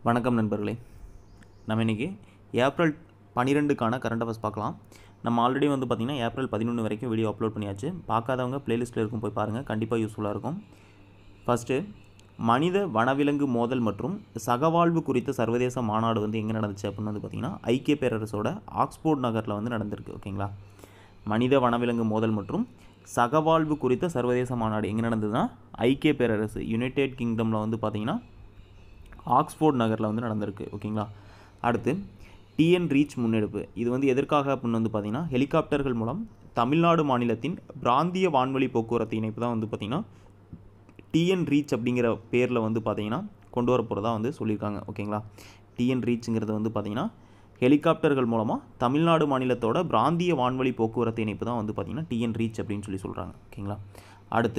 வணக்கம் நண்பர்களே நம்ம இன்றைக்கி ஏப்ரல் பன்னிரெண்டுக்கான கரண்ட் அஃபேர்ஸ் பார்க்கலாம் நம்ம ஆல்ரெடி வந்து பார்த்திங்கன்னா ஏப்ரல் பதினொன்று வரைக்கும் வீடியோ அப்லோட் பண்ணியாச்சு பார்க்காதவங்க பிளேலிஸ்ட்டில் இருக்கும் போய் பாருங்கள் கண்டிப்பாக யூஸ்ஃபுல்லாக இருக்கும் ஃபஸ்ட்டு மனித வனவிலங்கு மோதல் மற்றும் சகவாழ்வு குறித்த சர்வதேச மாநாடு வந்து எங்கே நடந்துச்சு அப்படின்னு வந்து பார்த்திங்கன்னா ஐக்கிய பேரரசோட ஆக்ஸ்போர்ட் நகரில் வந்து நடந்திருக்கு ஓகேங்களா மனித வனவிலங்கு மோதல் மற்றும் சகவாழ்வு குறித்த சர்வதேச மாநாடு எங்கே நடந்ததுன்னா ஐக்கிய பேரரசு யுனைடெட் கிங்டமில் வந்து பார்த்திங்கன்னா ஆக்ஸ்போர்ட் நகரில் வந்து நடந்திருக்கு ஓகேங்களா அடுத்து டிஎன் ரீச் முன்னெடுப்பு இது வந்து எதற்காக அப்படின்னு வந்து பார்த்திங்கன்னா ஹெலிகாப்டர்கள் மூலம் தமிழ்நாடு மாநிலத்தின் பிராந்திய வான்வழி போக்குவரத்து இணைப்பு தான் வந்து பார்த்திங்கன்னா டிஎன் ரீச் அப்படிங்கிற பேரில் வந்து பார்த்திங்கன்னா கொண்டு வர போகிறதா வந்து சொல்லியிருக்காங்க ஓகேங்களா டிஎன் ரீச்சுங்கிறது வந்து பார்த்திங்கன்னா ஹெலிகாப்டர்கள் மூலமாக தமிழ்நாடு மாநிலத்தோட பிராந்திய வான்வழி போக்குவரத்து இணைப்பு தான் வந்து பார்த்திங்கன்னா டிஎன் ரீச் அப்படின்னு சொல்லி சொல்கிறாங்க ஓகேங்களா அடுத்து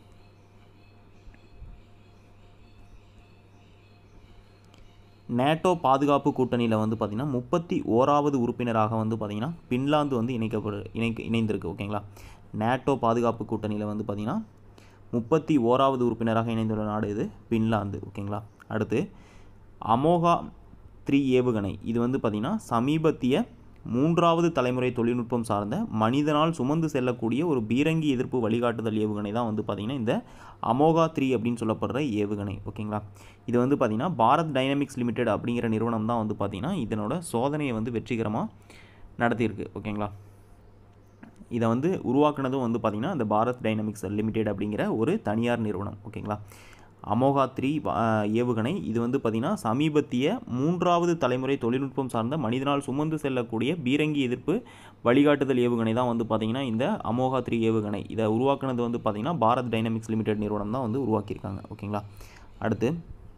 நேட்டோ பாதுகாப்பு கூட்டணியில் வந்து பார்த்திங்கன்னா முப்பத்தி ஓராவது உறுப்பினராக வந்து பார்த்திங்கன்னா பின்லாந்து வந்து இணைக்கப்படு இணை இணைந்திருக்கு ஓகேங்களா நேட்டோ பாதுகாப்பு கூட்டணியில் வந்து பார்த்திங்கன்னா முப்பத்தி ஓராவது உறுப்பினராக இணைந்துள்ள நாடு இது பின்லாந்து ஓகேங்களா அடுத்து அமோகா த்ரீ ஏவுகணை இது வந்து பார்த்திங்கன்னா சமீபத்திய மூன்றாவது தலைமுறை தொழில்நுட்பம் சார்ந்த மனிதனால் சுமந்து செல்லக்கூடிய ஒரு பீரங்கி எதிர்ப்பு வழிகாட்டுதல் ஏவுகணை தான் வந்து பார்த்திங்கன்னா இந்த அமோகா த்ரீ அப்படின்னு சொல்லப்படுற ஏவுகணை ஓகேங்களா இது வந்து பார்த்திங்கன்னா பாரத் டைனமிக்ஸ் லிமிடெட் அப்படிங்கிற நிறுவனம் தான் வந்து பார்த்திங்கன்னா இதனோட சோதனையை வந்து வெற்றிகரமாக நடத்தியிருக்கு ஓகேங்களா இதை வந்து உருவாக்குனதும் வந்து பார்த்திங்கன்னா இந்த பாரத் டைனமிக்ஸ் லிமிடெட் அப்படிங்கிற ஒரு தனியார் நிறுவனம் ஓகேங்களா அமோகா த்ரீ ஏவுகணை இது வந்து பார்த்திங்கன்னா சமீபத்திய மூன்றாவது தலைமுறை தொழில்நுட்பம் சார்ந்த மனிதனால் சுமந்து செல்லக்கூடிய பீரங்கி எதிர்ப்பு வழிகாட்டுதல் ஏவுகணை தான் வந்து பார்த்திங்கன்னா இந்த அமோகா த்ரீ ஏவுகணை இதை உருவாக்குனது வந்து பார்த்திங்கன்னா பாரத் டைனமிக்ஸ் லிமிடெட் நிறுவனம் தான் வந்து உருவாக்கியிருக்காங்க ஓகேங்களா அடுத்து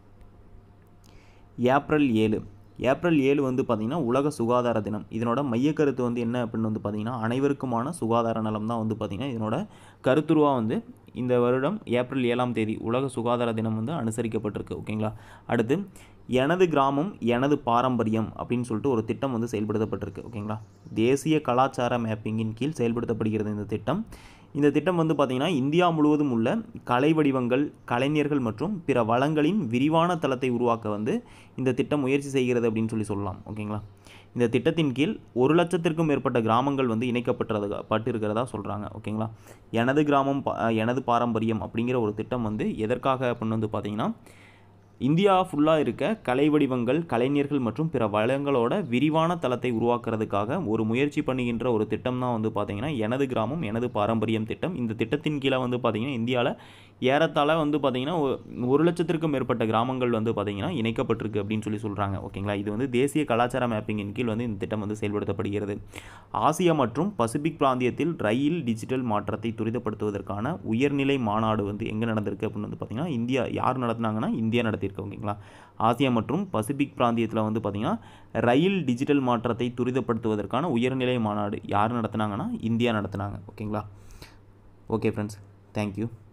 ஏப்ரல் ஏழு ஏப்ரல் ஏழு வந்து பார்த்திங்கன்னா உலக சுகாதார தினம் இதனோட மையக்கருத்து வந்து என்ன அப்படின்னு வந்து பார்த்திங்கன்னா அனைவருக்குமான சுகாதார நலம் தான் வந்து பார்த்திங்கன்னா இதனோட கருத்துருவாக வந்து இந்த வருடம் ஏப்ரல் ஏழாம் தேதி உலக சுகாதார தினம் வந்து அனுசரிக்கப்பட்டிருக்கு ஓகேங்களா அடுத்து எனது கிராமம் எனது பாரம்பரியம் அப்படின்னு சொல்லிட்டு ஒரு திட்டம் வந்து செயல்படுத்தப்பட்டிருக்கு ஓகேங்களா தேசிய கலாச்சார மேப்பிங்கின் கீழ் செயல்படுத்தப்படுகிறது இந்த திட்டம் இந்த திட்டம் வந்து பார்த்திங்கன்னா இந்தியா முழுவதும் உள்ள கலை வடிவங்கள் கலைஞர்கள் மற்றும் பிற வளங்களின் விரிவான தளத்தை உருவாக்க வந்து இந்த திட்டம் முயற்சி செய்கிறது அப்படின்னு சொல்லி சொல்லலாம் ஓகேங்களா இந்த திட்டத்தின் கீழ் ஒரு லட்சத்திற்கும் மேற்பட்ட கிராமங்கள் வந்து இணைக்கப்பட்டது பட்டு இருக்கிறதா சொல்கிறாங்க ஓகேங்களா எனது கிராமம் எனது பாரம்பரியம் அப்படிங்கிற ஒரு திட்டம் வந்து எதற்காக அப்படின்னு வந்து பார்த்திங்கன்னா இந்தியா ஃபுல்லாக இருக்க கலை வடிவங்கள் கலைஞர்கள் மற்றும் பிற வளங்களோட விரிவான தளத்தை உருவாக்குறதுக்காக ஒரு முயற்சி பண்ணுகின்ற ஒரு திட்டம் தான் வந்து பார்த்திங்கன்னா எனது கிராமம் எனது பாரம்பரியம் திட்டம் இந்த திட்டத்தின் கீழே வந்து பார்த்திங்கன்னா இந்தியாவில் ஏறத்தாழ வந்து பார்த்திங்கன்னா ஒரு லட்சத்திற்கும் மேற்பட்ட கிராமங்கள் வந்து பார்த்திங்கன்னா இணைக்கப்பட்டிருக்கு அப்படின்னு சொல்லி சொல்கிறாங்க ஓகேங்களா இது வந்து தேசிய கலாச்சார மேப்பிங்கின் கீழ் வந்து இந்த திட்டம் வந்து செயல்படுத்தப்படுகிறது ஆசியா மற்றும் பசிபிக் பிராந்தியத்தில் ரயில் டிஜிட்டல் மாற்றத்தை துரிதப்படுத்துவதற்கான உயர்நிலை மாநாடு வந்து எங்கே நடந்திருக்கு அப்படின்னு வந்து பார்த்திங்கன்னா இந்தியா யார் நடத்துனாங்கன்னா இந்தியா நடத்தியிருக்கு ஓகேங்களா ஆசியா மற்றும் பசிபிக் பிராந்தியத்தில் வந்து பார்த்திங்கன்னா ரயில் டிஜிட்டல் மாற்றத்தை துரிதப்படுத்துவதற்கான உயர்நிலை மாநாடு யார் நடத்துனாங்கன்னா இந்தியா நடத்துனாங்க ஓகேங்களா ஓகே ஃப்ரெண்ட்ஸ் தேங்க்யூ